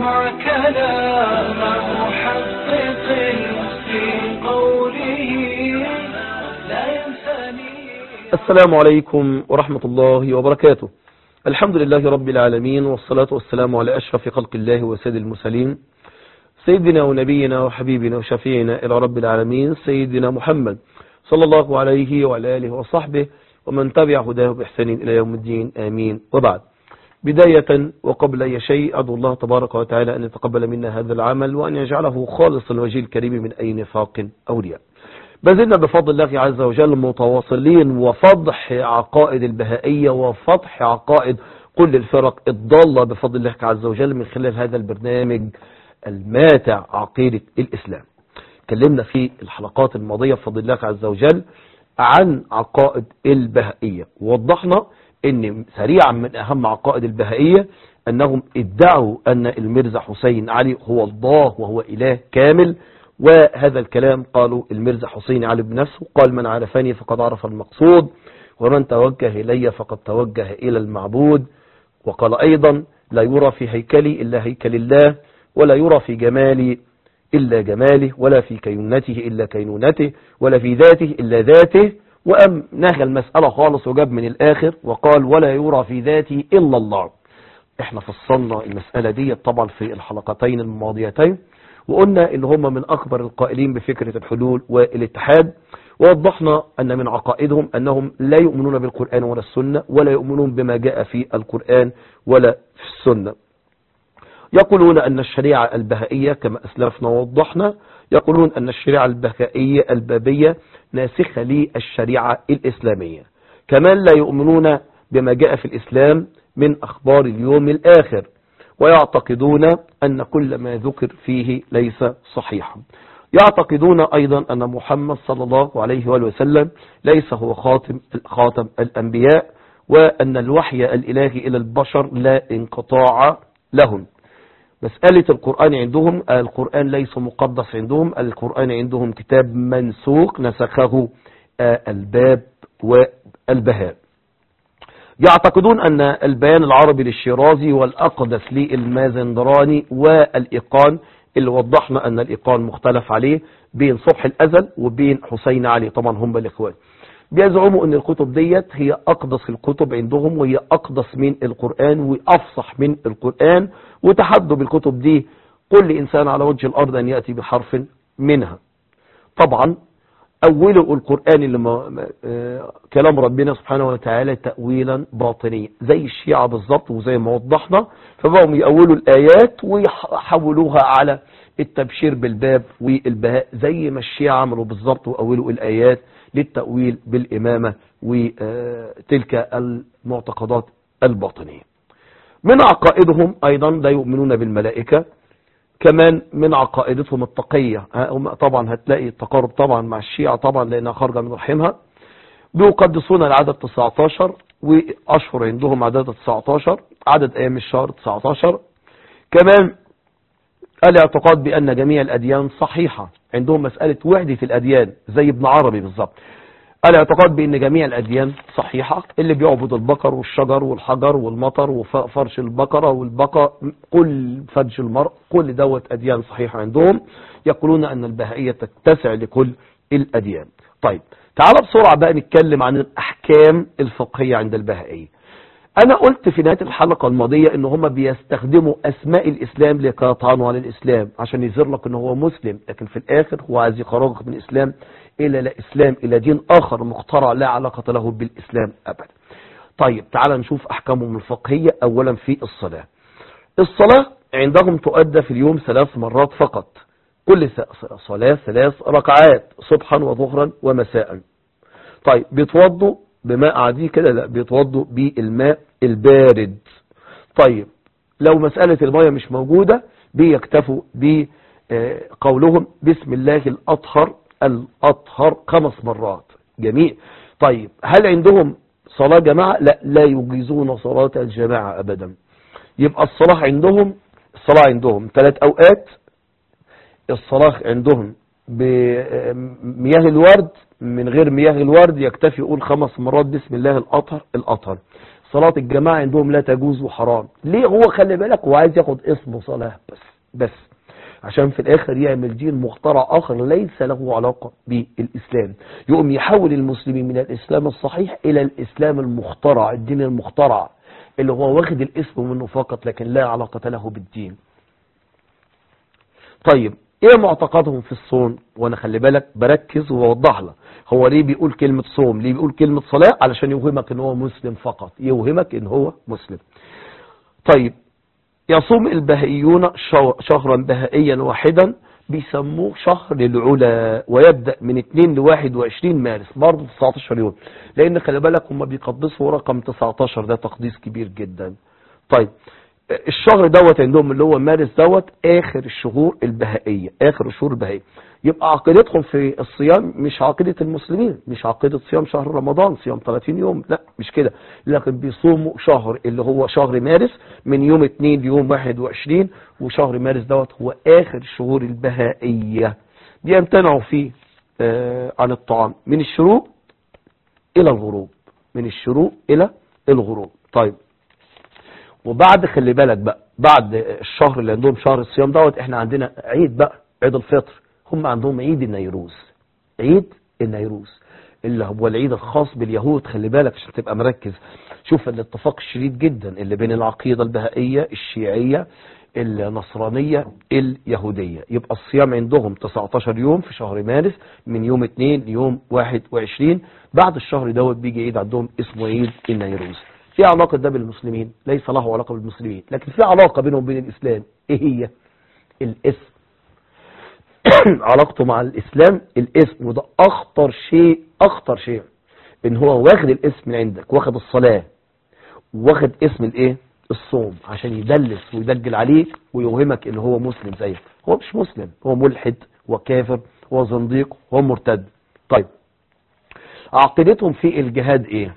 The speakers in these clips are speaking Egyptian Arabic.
اسمع كلام محقق في قوله لا ينساني السلام عليكم ورحمة الله وبركاته الحمد لله رب العالمين والصلاة والسلام على أشرف خلق الله وسيد المرسلين سيدنا ونبينا وحبيبنا وشفيعنا إلى رب العالمين سيدنا محمد صلى الله عليه وعلى آله وصحبه ومن تبع هداه بإحسان إلى يوم الدين آمين وبعد بداية وقبل أي شيء أدعو الله تبارك وتعالى أن يتقبل منا هذا العمل وأن يجعله خالص الوجه الكريم من أي نفاق أو رياء بزلنا بفضل الله عز وجل متواصلين وفضح عقائد البهائية وفضح عقائد كل الفرق الضالة بفضل الله عز وجل من خلال هذا البرنامج الماتع عقيدة الإسلام تكلمنا في الحلقات الماضية بفضل الله عز وجل عن عقائد البهائية ووضحنا ان سريعا من اهم عقائد البهائية انهم ادعوا ان المرزا حسين علي هو الله وهو اله كامل وهذا الكلام قالوا المرزا حسين علي بنفسه قال من عرفني فقد عرف المقصود ومن توجه إلي فقد توجه إلى المعبود وقال أيضا لا يرى في هيكلي إلا هيكل الله ولا يرى في جمالي إلا جماله ولا في كينته إلا كينونته ولا في ذاته إلا ذاته وأم نهى المسألة خالص وجاب من الآخر وقال ولا يرى في ذاتي إلا الله احنا فصلنا المسألة دي طبعا في الحلقتين الماضيتين وقلنا ان هم من اكبر القائلين بفكرة الحلول والاتحاد ووضحنا ان من عقائدهم انهم لا يؤمنون بالقرآن ولا السنة ولا يؤمنون بما جاء في القرآن ولا في السنة يقولون ان الشريعة البهائية كما اسلفنا ووضحنا يقولون ان الشريعة البهائية البابية ناسخة للشريعة الاسلامية كمان لا يؤمنون بما جاء في الاسلام من اخبار اليوم الاخر ويعتقدون أن كل ما ذكر فيه ليس صحيحا يعتقدون أيضا أن محمد صلى الله عليه وآله وسلم ليس هو خاتم خاتم الأنبياء وأن الوحي الإلهي إلى البشر لا انقطاع لهم مسألة القرآن عندهم القرآن ليس مقدس عندهم القرآن عندهم كتاب منسوق نسخه الباب والبهاء يعتقدون أن البيان العربي للشيرازي والأقدس للمازندراني والإيقان اللي وضحنا أن الإيقان مختلف عليه بين صبح الأزل وبين حسين علي طبعا هم الإخوان بيزعموا أن الكتب ديت هي أقدس الكتب عندهم وهي أقدس من القرآن وأفصح من القرآن وتحدوا بالكتب دي كل إنسان على وجه الأرض أن يأتي بحرف منها طبعا أولوا القرآن اللي ما آه كلام ربنا سبحانه وتعالى تأويلا باطنيا زي الشيعة بالظبط وزي ما وضحنا فبقوا يأولوا الآيات ويحولوها على التبشير بالباب والبهاء زي ما الشيعة عملوا بالظبط وأولوا الآيات للتأويل بالإمامة وتلك المعتقدات الباطنية من عقائدهم أيضا لا يؤمنون بالملائكة كمان من عقائدتهم التقية هم طبعا هتلاقي التقارب طبعا مع الشيعة طبعا لأنها خارجة من رحمها بيقدسون العدد 19 وأشهر عندهم عدد 19 عدد أيام الشهر 19 كمان الاعتقاد بأن جميع الأديان صحيحة عندهم مسألة وحدة الأديان زي ابن عربي بالظبط الاعتقاد بأن جميع الأديان صحيحة اللي بيعبد البقر والشجر والحجر والمطر وفرش البقرة والبقر كل فرج المرء كل دوت أديان صحيحة عندهم يقولون أن البهائية تتسع لكل الأديان طيب تعال بسرعة بقى نتكلم عن الأحكام الفقهية عند البهائية أنا قلت في نهاية الحلقة الماضية إن هم بيستخدموا أسماء الإسلام لكي يطعنوا على الإسلام عشان يظهر لك إن هو مسلم لكن في الآخر هو عايز يخرجك من الإسلام إلى لا إسلام إلى دين آخر مخترع لا علاقة له بالإسلام أبدا طيب تعال نشوف أحكامهم الفقهية أولا في الصلاة الصلاة عندهم تؤدى في اليوم ثلاث مرات فقط كل صلاة ثلاث ركعات صبحا وظهرا ومساء طيب بيتوضوا بماء عادي كده لا بيتوضوا بالماء البارد طيب لو مسألة المية مش موجودة بيكتفوا بقولهم بسم الله الأطهر الأطهر خمس مرات جميل طيب هل عندهم صلاة جماعة لا لا يجيزون صلاة الجماعة أبدا يبقى الصلاة عندهم الصلاة عندهم ثلاث أوقات الصلاة عندهم بمياه الورد من غير مياه الورد يكتفي يقول خمس مرات بسم الله الأطهر الأطهر صلاة الجماعة عندهم لا تجوز وحرام ليه هو خلي بالك هو عايز ياخد اسم صلاة بس بس عشان في الاخر يعمل دين مخترع اخر ليس له علاقة بالاسلام يقوم يحول المسلمين من الاسلام الصحيح الى الاسلام المخترع الدين المخترع اللي هو واخد الاسم منه فقط لكن لا علاقة له بالدين طيب ايه معتقدهم في الصوم وانا خلي بالك بركز وبوضح لك هو ليه بيقول كلمة صوم ليه بيقول كلمة صلاة علشان يوهمك ان هو مسلم فقط يوهمك ان هو مسلم طيب يصوم البهائيون شهرا بهائيا واحدا بيسموه شهر العلا ويبدأ من 2 ل 21 مارس برضه 19 يوم لان خلي بالك هم بيقدسوا رقم 19 ده تقديس كبير جدا طيب الشهر دوت عندهم اللي هو مارس دوت اخر الشهور البهائية اخر الشهور البهائية يبقى عقيدتهم في الصيام مش عقيدة المسلمين مش عقيدة صيام شهر رمضان صيام 30 يوم لا مش كده لكن بيصوموا شهر اللي هو شهر مارس من يوم 2 ليوم 21 وشهر مارس دوت هو اخر الشهور البهائية بيمتنعوا فيه آه عن الطعام من الشروق الى الغروب من الشروق الى الغروب طيب وبعد خلي بالك بقى بعد الشهر اللي عندهم شهر الصيام دوت احنا عندنا عيد بقى عيد الفطر هم عندهم عيد النيروز عيد النيروز اللي هو العيد الخاص باليهود خلي بالك عشان تبقى مركز شوف الاتفاق الشديد جدا اللي بين العقيدة البهائية الشيعية النصرانية اليهودية يبقى الصيام عندهم 19 يوم في شهر مارس من يوم 2 ليوم 21 بعد الشهر دوت بيجي عيد عندهم اسمه عيد النيروز في علاقة ده بالمسلمين ليس له علاقة بالمسلمين لكن في علاقة بينهم وبين الإسلام إيه هي الاسم علاقته مع الإسلام الاسم وده أخطر شيء أخطر شيء إن هو واخد الاسم من عندك واخد الصلاة واخد اسم الإيه الصوم عشان يدلس ويدجل عليك ويوهمك إن هو مسلم زيك هو مش مسلم هو ملحد وكافر وزنديق ومرتد طيب عقيدتهم في الجهاد إيه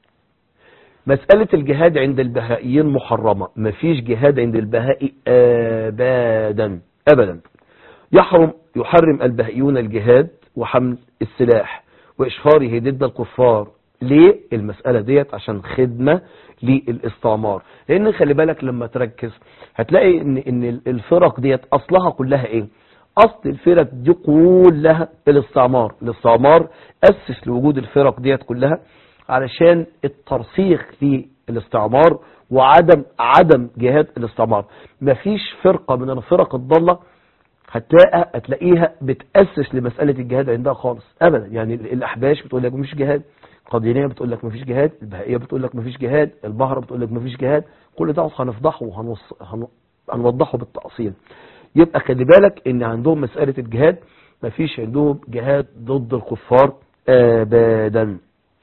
مسألة الجهاد عند البهائيين محرمة مفيش جهاد عند البهائي أبدا أبدا يحرم يحرم البهائيون الجهاد وحمل السلاح وإشهاره ضد الكفار ليه المسألة ديت عشان خدمة للاستعمار لأن خلي بالك لما تركز هتلاقي إن, إن الفرق ديت أصلها كلها إيه أصل الفرق دي كلها الاستعمار الاستعمار أسس لوجود الفرق ديت كلها علشان الترسيخ للاستعمار وعدم عدم جهاد الاستعمار مفيش فرقة من الفرق الضالة هتلاقيها هتلاقيها بتأسس لمسألة الجهاد عندها خالص أبدا يعني الأحباش بتقول لك مفيش جهاد القاديانية بتقول لك مفيش جهاد البهائية بتقول لك مفيش جهاد البهرة بتقول لك مفيش جهاد كل ده هنفضحه وهنوص... هن... هنوضحه بالتأصيل يبقى خلي بالك ان عندهم مسألة الجهاد مفيش عندهم جهاد ضد الكفار ابدا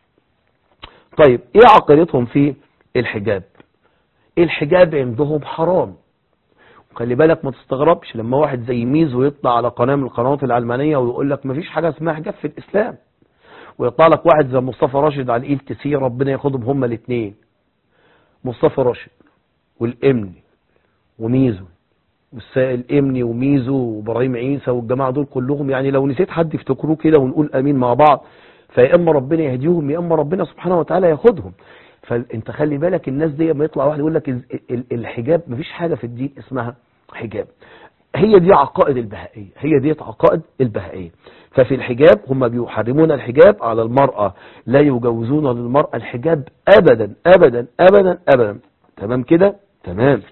طيب ايه عقيدتهم في الحجاب الحجاب عندهم حرام خلي بالك ما تستغربش لما واحد زي ميزو يطلع على قناة من القنوات العلمانية ويقول لك مفيش حاجة اسمها حجاب في الإسلام ويطلع لك واحد زي مصطفى راشد على الإيل تسي ربنا ياخدهم هما الاثنين مصطفى راشد والإمني وميزو والإمني وميزو وابراهيم عيسى والجماعة دول كلهم يعني لو نسيت حد يفتكروه كده ونقول أمين مع بعض فيا اما ربنا يهديهم يا اما ربنا سبحانه وتعالى ياخدهم فانت خلي بالك الناس دي لما يطلع واحد يقول لك الحجاب مفيش حاجة في الدين اسمها حجاب هي دي عقائد البهائية هي دي عقائد البهائية ففي الحجاب هم بيحرمون الحجاب على المرأة لا يجوزون للمرأة الحجاب ابدا ابدا ابدا ابدا تمام كده تمام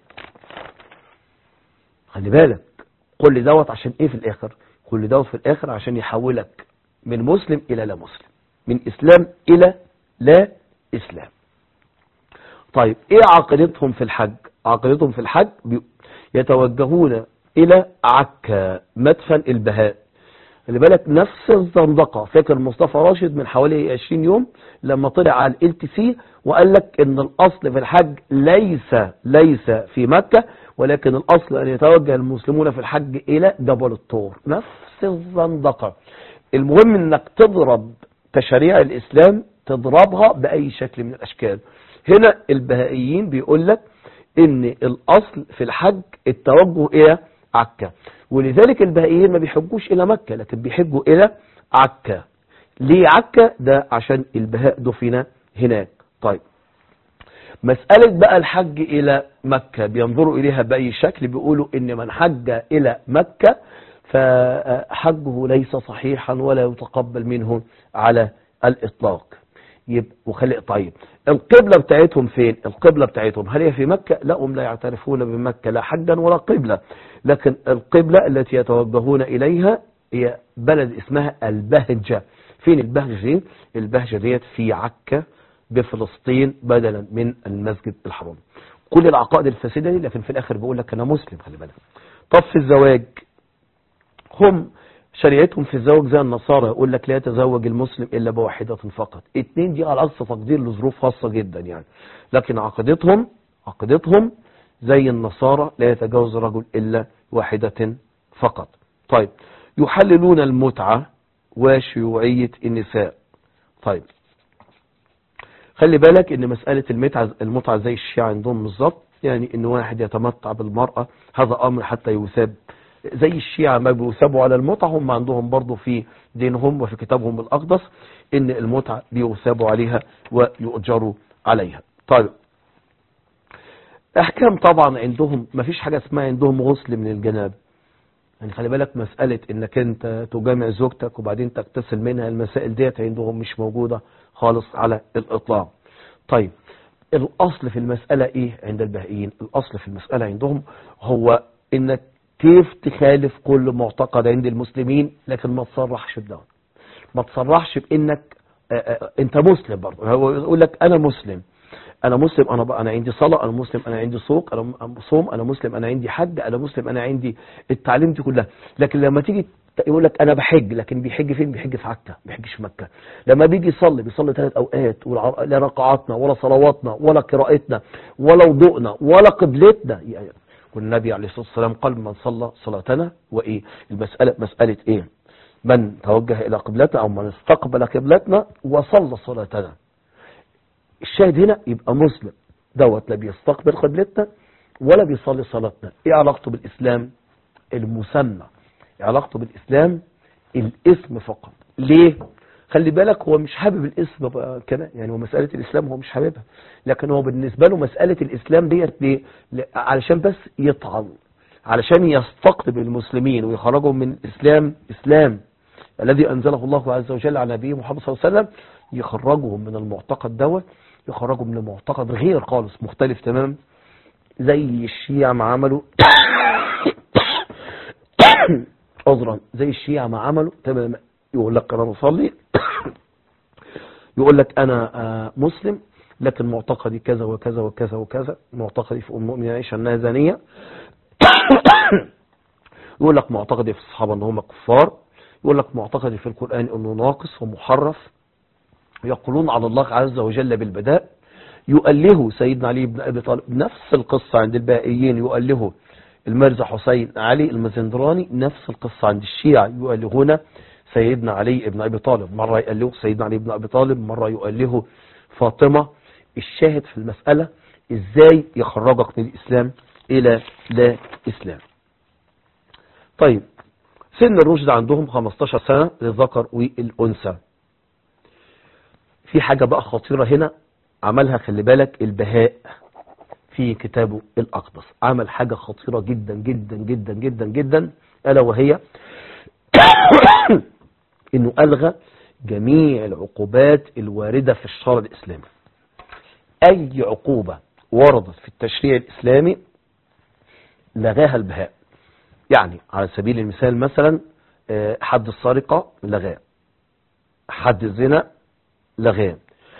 خلي بالك كل دوت عشان ايه في الاخر كل دوت في الاخر عشان يحولك من مسلم الى لا مسلم من اسلام الى لا اسلام طيب ايه عقيدتهم في الحج عقيدتهم في الحج يتوجهون الى عكا مدفن البهاء خلي بالك نفس الزندقة فاكر مصطفى راشد من حوالي 20 يوم لما طلع على ال تي سي وقال لك ان الاصل في الحج ليس ليس في مكة ولكن الاصل ان يتوجه المسلمون في الحج الى جبل الطور نفس الزندقة المهم انك تضرب تشريع الاسلام تضربها باي شكل من الاشكال هنا البهائيين بيقول لك ان الاصل في الحج التوجه الى عكا ولذلك البهائيين ما بيحجوش الى مكة لكن بيحجوا الى عكا ليه عكا ده عشان البهاء دفن هناك طيب مسألة بقى الحج إلى مكة بينظروا إليها بأي شكل بيقولوا إن من حج إلى مكة فحجه ليس صحيحا ولا يتقبل منه على الإطلاق يبقى وخلي طيب القبلة بتاعتهم فين القبلة بتاعتهم هل هي في مكة لا هم لا يعترفون بمكة لا حجا ولا قبلة لكن القبلة التي يتوجهون إليها هي بلد اسمها البهجة فين البهجة دي البهجة ديت في عكا بفلسطين بدلا من المسجد الحرام كل العقائد الفاسدة دي لكن في الآخر بيقول لك أنا مسلم خلي بالك طب في الزواج هم شريعتهم في الزواج زي النصارى يقول لك لا يتزوج المسلم إلا بواحدة فقط اتنين دي على أقصى تقدير لظروف خاصة جدا يعني لكن عقيدتهم عقيدتهم زي النصارى لا يتجوز رجل إلا واحدة فقط طيب يحللون المتعة وشيوعية النساء طيب خلي بالك ان مسألة المتعة, المتعة زي الشيعة عندهم بالظبط يعني ان واحد يتمتع بالمرأة هذا امر حتى يثاب زي الشيعة ما بيثابوا على المتعة هم عندهم برضو في دينهم وفي كتابهم الاقدس ان المتعة بيثابوا عليها ويؤجروا عليها طيب احكام طبعا عندهم ما فيش حاجة اسمها عندهم غسل من الجناب يعني خلي بالك مسألة انك انت تجامع زوجتك وبعدين تغتسل منها المسائل ديت عندهم مش موجودة خالص على الاطلاق طيب الاصل في المسألة ايه عند البهائيين الاصل في المسألة عندهم هو انك كيف تخالف كل معتقد عند المسلمين لكن ما تصرحش بده ما تصرحش بانك آآ آآ انت مسلم برضه هو يقول لك انا مسلم انا مسلم انا بقى انا عندي صلاه انا مسلم انا عندي سوق انا صوم انا مسلم انا عندي حج انا مسلم انا عندي التعليم دي كلها لكن لما تيجي يقول لك انا بحج لكن بيحج فين بيحج في عكا بيحجش في مكه لما بيجي يصلي بيصلي ثلاث اوقات ولا ركعاتنا ولا صلواتنا ولا قراءتنا ولا وضوءنا ولا قبلتنا يعني والنبي عليه الصلاه والسلام قال من صلى صلاتنا وايه المساله مساله ايه من توجه الى قبلتنا او من استقبل قبلتنا وصلى صلاتنا الشاهد هنا يبقى مسلم دوت لا بيستقبل قبلتنا ولا بيصلي صلاتنا ايه علاقته بالاسلام المسمى علاقته بالاسلام الاسم فقط ليه خلي بالك هو مش حابب الاسم بقى كده يعني هو مسألة الاسلام هو مش حاببها لكن هو بالنسبة له مسألة الاسلام ديت ليه علشان بس يطعن علشان يستقطب المسلمين ويخرجهم من الاسلام اسلام الذي انزله الله عز وجل على نبيه محمد صلى الله عليه وسلم يخرجهم من المعتقد دوت يخرجوا من المعتقد غير خالص مختلف تمام زي الشيعة ما عملوا عذرا زي الشيعة ما عملوا تمام يقول لك انا بصلي يقول لك انا مسلم لكن معتقدي كذا وكذا وكذا وكذا معتقدي في ام المؤمنين عائشة انها زانية يقول لك معتقدي في الصحابة ان هم كفار يقول لك معتقدي في القرآن انه ناقص ومحرف يقولون على الله عز وجل بالبداء يؤله سيدنا علي بن أبي طالب نفس القصة عند البائيين يؤله المرزا حسين علي المزندراني نفس القصة عند الشيعة يؤلهون سيدنا علي بن أبي طالب مرة يؤله سيدنا علي بن أبي طالب مرة يؤله فاطمة الشاهد في المسألة ازاي يخرجك من الإسلام إلى لا إسلام طيب سن الرشد عندهم 15 سنة للذكر والأنثى في حاجة بقى خطيرة هنا عملها خلي بالك البهاء في كتابه الأقدس عمل حاجة خطيرة جدا جدا جدا جدا جدا ألا وهي انه ألغى جميع العقوبات الواردة في الشرع الإسلامي أي عقوبة وردت في التشريع الإسلامي لغاها البهاء يعني على سبيل المثال مثلا حد السرقة لغاه حد الزنا لغاه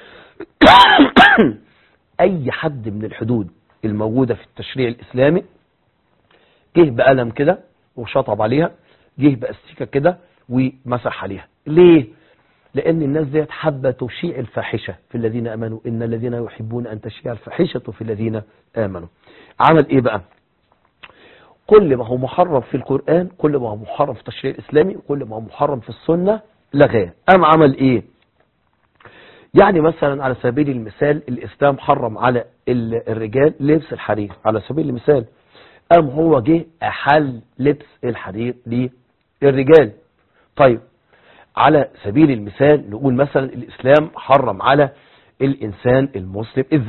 اي حد من الحدود الموجودة في التشريع الاسلامي جه بقلم كده وشطب عليها جه باستيكة كده ومسح عليها ليه لان الناس ديت حابة تشيع الفاحشة في الذين امنوا ان الذين يحبون ان تشيع الفاحشة في الذين امنوا عمل ايه بقى كل ما هو محرم في القرآن كل ما هو محرم في التشريع الاسلامي كل ما هو محرم في السنة لغاه قام عمل ايه يعني مثلا على سبيل المثال الإسلام حرم على الرجال لبس الحرير على سبيل المثال قام هو جه أحل لبس الحرير للرجال طيب على سبيل المثال نقول مثلا الإسلام حرم على الإنسان المسلم الذهب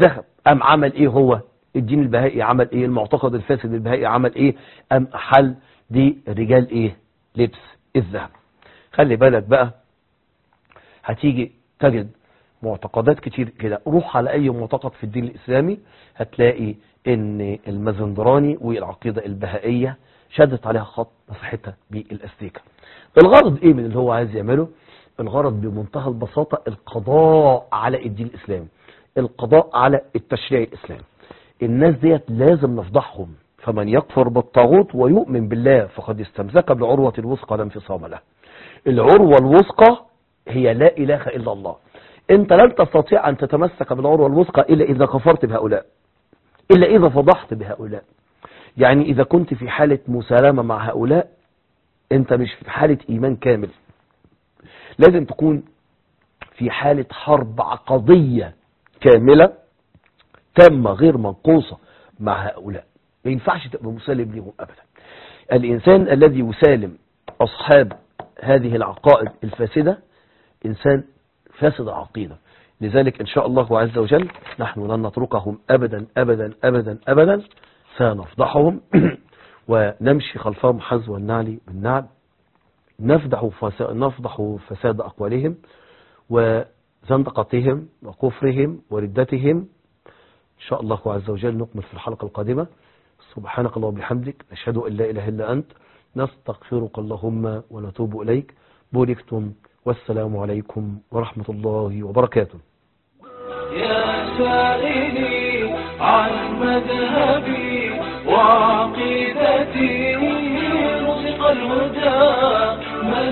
أم عمل إيه هو الدين البهائي عمل إيه المعتقد الفاسد البهائي عمل إيه أم حل دي رجال إيه لبس الذهب خلي بالك بقى هتيجي تجد معتقدات كتير كده روح على اي معتقد في الدين الاسلامي هتلاقي ان المازندراني والعقيدة البهائية شدت عليها خط مسحتها بالاستيكة الغرض ايه من اللي هو عايز يعمله الغرض بمنتهى البساطة القضاء على الدين الاسلامي القضاء على التشريع الاسلامي الناس ديت لازم نفضحهم فمن يكفر بالطاغوت ويؤمن بالله فقد استمسك بالعروة الوثقى لا انفصام له العروة الوثقى هي لا إله إلا الله انت لن تستطيع ان تتمسك بالعروة الوثقى الا اذا كفرت بهؤلاء الا اذا فضحت بهؤلاء يعني اذا كنت في حالة مسالمة مع هؤلاء انت مش في حالة ايمان كامل لازم تكون في حالة حرب عقدية كاملة تامة غير منقوصة مع هؤلاء ما ينفعش تبقى مسالم لهم ابدا الانسان الذي يسالم اصحاب هذه العقائد الفاسدة انسان فاسد العقيدة لذلك إن شاء الله عز وجل نحن لن نتركهم أبدا أبدا أبدا أبدا سنفضحهم ونمشي خلفهم حذو النعل بالنعل نفضح فساد, نفضح فساد أقوالهم وزندقتهم وكفرهم وردتهم إن شاء الله عز وجل نكمل في الحلقة القادمة سبحانك الله وبحمدك نشهد أن لا إله إلا أنت نستغفرك اللهم ونتوب إليك بوركتم والسلام عليكم ورحمة الله وبركاته يا سائلي عن مذهبي وعقيدتي رزق الهدى من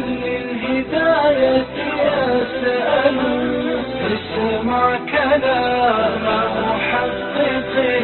للهداية يسأل اسمع كلام